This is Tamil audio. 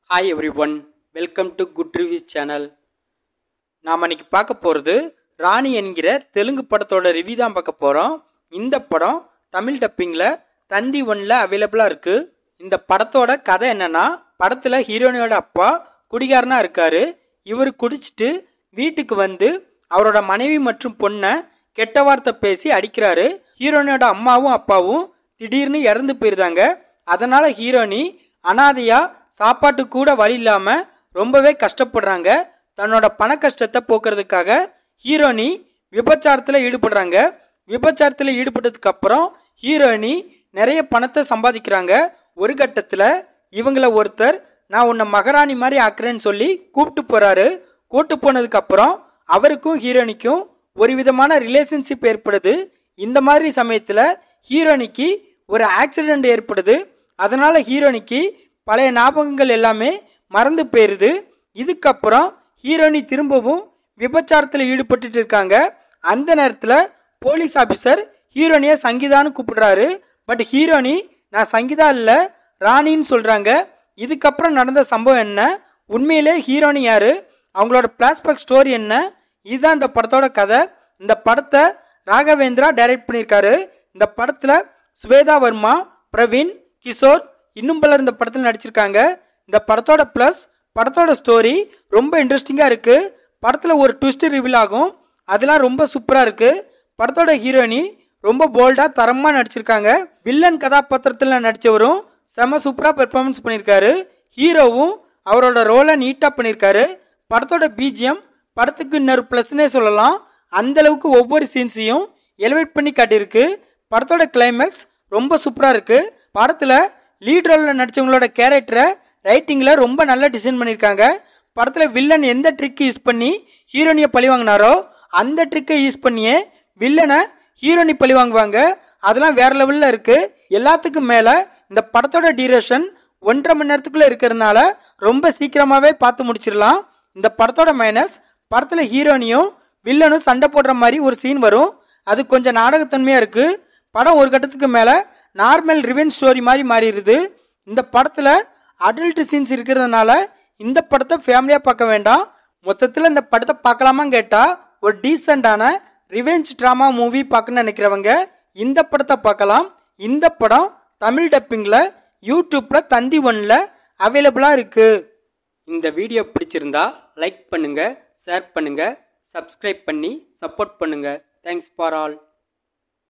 hi everyone welcome to good reviews channel நாம் இன்னைக்கு பார்க்க போகிறது ராணி என்கிற தெலுங்கு படத்தோட ரிவ்யூ தான் பார்க்க போகிறோம் இந்த படம் தமிழ் டப்பிங்கில் தந்தி ஒன்ல அவைலபிளாக இருக்குது இந்த படத்தோட கதை என்னன்னா படத்தில் ஹீரோனியோட அப்பா குடிகாரனாக இருக்காரு இவர் குடிச்சிட்டு வீட்டுக்கு வந்து அவரோட மனைவி மற்றும் பொண்ணை கெட்ட வார்த்தை பேசி அடிக்கிறாரு ஹீரோனியோட அம்மாவும் அப்பாவும் திடீர்னு இறந்து போயிருந்தாங்க அதனால ஹீரோனி அனாதையா சாப்பாட்டு கூட வழி இல்லாம ரொம்பவே கஷ்டப்படுறாங்க தன்னோட பண கஷ்டத்தை போக்குறதுக்காக ஹீரோனி விபச்சாரத்தில் ஈடுபடுறாங்க விபச்சாரத்தில் ஈடுபட்டதுக்கு அப்புறம் ஹீரோயினி நிறைய பணத்தை சம்பாதிக்கிறாங்க ஒரு கட்டத்தில் இவங்கள ஒருத்தர் நான் உன்னை மகாராணி மாதிரி ஆக்குறேன்னு சொல்லி கூப்பிட்டு போறாரு கூட்டு போனதுக்கு அப்புறம் அவருக்கும் ஹீரோனிக்கும் ஒரு விதமான ரிலேஷன்ஷிப் ஏற்படுது இந்த மாதிரி சமயத்தில் ஹீரோனிக்கு ஒரு ஆக்சிடென்ட் ஏற்படுது அதனால ஹீரோனிக்கு பழைய ஞாபகங்கள் எல்லாமே மறந்து போயிருது இதுக்கப்புறம் ஹீரோனி திரும்பவும் விபச்சாரத்தில் ஈடுபட்டுட்டு இருக்காங்க அந்த நேரத்தில் போலீஸ் ஆஃபீஸர் ஹீரோனியை சங்கீதான்னு கூப்பிடுறாரு பட் ஹீரோனி நான் சங்கீதா இல்லை ராணின்னு சொல்கிறாங்க இதுக்கப்புறம் நடந்த சம்பவம் என்ன உண்மையிலே ஹீரோனி யாரு அவங்களோட பிளாஸ்பேக் ஸ்டோரி என்ன இதுதான் இந்த படத்தோட கதை இந்த படத்தை ராகவேந்திரா டைரக்ட் பண்ணியிருக்காரு இந்த படத்தில் ஸ்வேதா வர்மா பிரவீன் கிஷோர் இன்னும் பலர் இந்த படத்தில் நடிச்சிருக்காங்க இந்த படத்தோட ப்ளஸ் படத்தோட ஸ்டோரி ரொம்ப இன்ட்ரெஸ்டிங்காக இருக்குது படத்தில் ஒரு ட்விஸ்ட் ரிவீல் ஆகும் அதெல்லாம் ரொம்ப சூப்பராக இருக்குது படத்தோட ஹீரோயினி ரொம்ப போல்டாக தரமாக நடிச்சிருக்காங்க வில்லன் கதாபாத்திரத்தில் நடித்தவரும் செம சூப்பராக பெர்ஃபார்மன்ஸ் பண்ணியிருக்காரு ஹீரோவும் அவரோட ரோலை நீட்டாக பண்ணியிருக்காரு படத்தோட பிஜிஎம் படத்துக்கு இன்னொரு ப்ளஸ்னே சொல்லலாம் அந்த அளவுக்கு ஒவ்வொரு சீன்ஸையும் எலிவேட் பண்ணி காட்டியிருக்கு படத்தோட கிளைமேக்ஸ் ரொம்ப சூப்பராக இருக்கு படத்தில் லீட் ரோலில் நடிச்சவங்களோட கேரக்டரை ரைட்டிங்கில் ரொம்ப நல்லா டிசைன் பண்ணியிருக்காங்க படத்தில் வில்லன் எந்த ட்ரிக் யூஸ் பண்ணி ஹீரோனியை பழி வாங்கினாரோ அந்த ட்ரிக்கை யூஸ் பண்ணியே வில்லனை ஹீரோனி பழி வாங்குவாங்க அதெல்லாம் வேற லெவலில் இருக்கு எல்லாத்துக்கும் மேலே இந்த படத்தோட டியூரேஷன் ஒன்றரை மணி நேரத்துக்குள்ளே இருக்கிறதுனால ரொம்ப சீக்கிரமாகவே பார்த்து முடிச்சிடலாம் இந்த படத்தோட மைனஸ் படத்தில் ஹீரோனியும் வில்லனும் சண்டை போடுற மாதிரி ஒரு சீன் வரும் அது கொஞ்சம் நாடகத்தன்மையாக இருக்கு படம் ஒரு கட்டத்துக்கு மேலே நார்மல் ரிவென் ஸ்டோரி மாதிரி மாறிடுது இந்த படத்தில் அடல்ட் சீன்ஸ் இருக்கிறதுனால இந்த படத்தை ஃபேமிலியாக பார்க்க வேண்டாம் மொத்தத்தில் இந்த படத்தை பார்க்கலாமான்னு கேட்டால் ஒரு டீசெண்டான ரிவெஞ்ச் ட்ராமா மூவி பார்க்கணும்னு நினைக்கிறவங்க இந்த படத்தை பார்க்கலாம் இந்த படம் தமிழ் டப்பிங்கில் யூடியூப்பில் தந்தி ஒன்ல அவைலபிளாக இருக்குது இந்த வீடியோ பிடிச்சிருந்தா லைக் பண்ணுங்க ஷேர் பண்ணுங்க சப்ஸ்கிரைப் பண்ணி சப்போர்ட் பண்ணுங்க தேங்க்ஸ் ஃபார் ஆல்